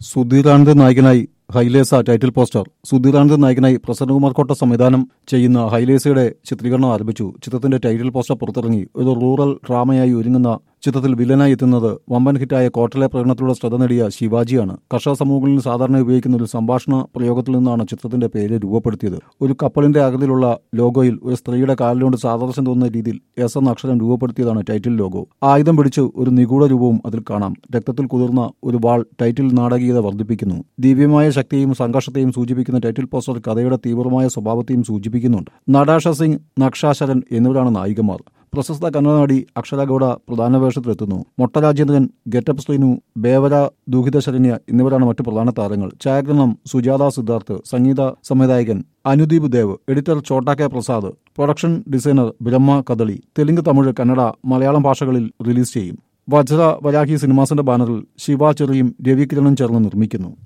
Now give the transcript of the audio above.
സുധീരാനന്ദ് നായകനായി ഹൈലേസ title poster സുധീരാനന്ദ് നായകനായി പ്രസന്നകുമാർ കോട്ട സംവിധാനം ചെയ്യുന്ന ഹൈലേസയുടെ ചിത്രീകരണം ആരംഭിച്ചു ചിത്രത്തിന്റെ ടൈറ്റിൽ പോസ്റ്റർ പുറത്തിറങ്ങി ഒരു റൂറൽ ഡ്രാമയായി ഒരുങ്ങുന്ന ചിത്രത്തിൽ വില്ലനായി എത്തുന്നത് വമ്പൻ ഹിറ്റായ കോട്ടലെ പ്രകടനത്തിലൂടെ ശ്രദ്ധ നേടിയ ശിവാജിയാണ് കർഷക സമൂഹങ്ങളിൽ സാധാരണ ഉപയോഗിക്കുന്ന ഒരു സംഭാഷണ പ്രയോഗത്തിൽ നിന്നാണ് ചിത്രത്തിന്റെ പേര് രൂപപ്പെടുത്തിയത് ഒരു കപ്പലിന്റെ അകലിലുള്ള ലോഗോയിൽ ഒരു സ്ത്രീയുടെ കാലിലുകൊണ്ട് സാദൃശ്യം തോന്നുന്ന രീതിയിൽ എസ് എന്ന അക്ഷരം രൂപപ്പെടുത്തിയതാണ് ടൈറ്റിൽ ലോഗോ ആയുധം പിടിച്ച് ഒരു നിഗൂഢ രൂപവും അതിൽ കാണാം രക്തത്തിൽ കുതിർന്ന ഒരു വാൾ ടൈറ്റിൽ നാടകീയത വർദ്ധിപ്പിക്കുന്നു ദിവ്യമായ ശക്തിയും സംഘർഷത്തെയും സൂചിപ്പിക്കുന്ന ടൈറ്റിൽ പോസ്റ്റർ കഥയുടെ തീവ്രമായ സ്വഭാവത്തെയും സൂചിപ്പിക്കുന്നുണ്ട് നടാഷ സിംഗ് നക്ഷാശരൻ എന്നിവരാണ് നായികമാർ പ്രശസ്ത കന്നഡ നടി അക്ഷര ഗൌഡ പ്രധാന വേഷത്തിലെത്തുന്നു മൊട്ട രാജേന്ദ്രൻ ഗെറ്റപ്പ് ശ്രീനു ബേവര ദുഹിത ശരണ്യ എന്നിവരാണ് മറ്റു പ്രധാന താരങ്ങൾ ഛായാഗ്രഹണം സുജാത സിദ്ധാർത്ഥ് സംഗീത സംവിധായകൻ Anudeep Dev editor Chota K Prasad production designer Brahma Kadali Telugu Tamil Kannada Malayalam ഭാഷകളിൽ റിലീസ് ചെയ്യും വജ്ര വരാഹി സിനിമാസിന്റെ ബാനറിൽ ശിവ ചെറിയും രവി കിരണും ചേർന്ന് നിർമ്മിക്കുന്നു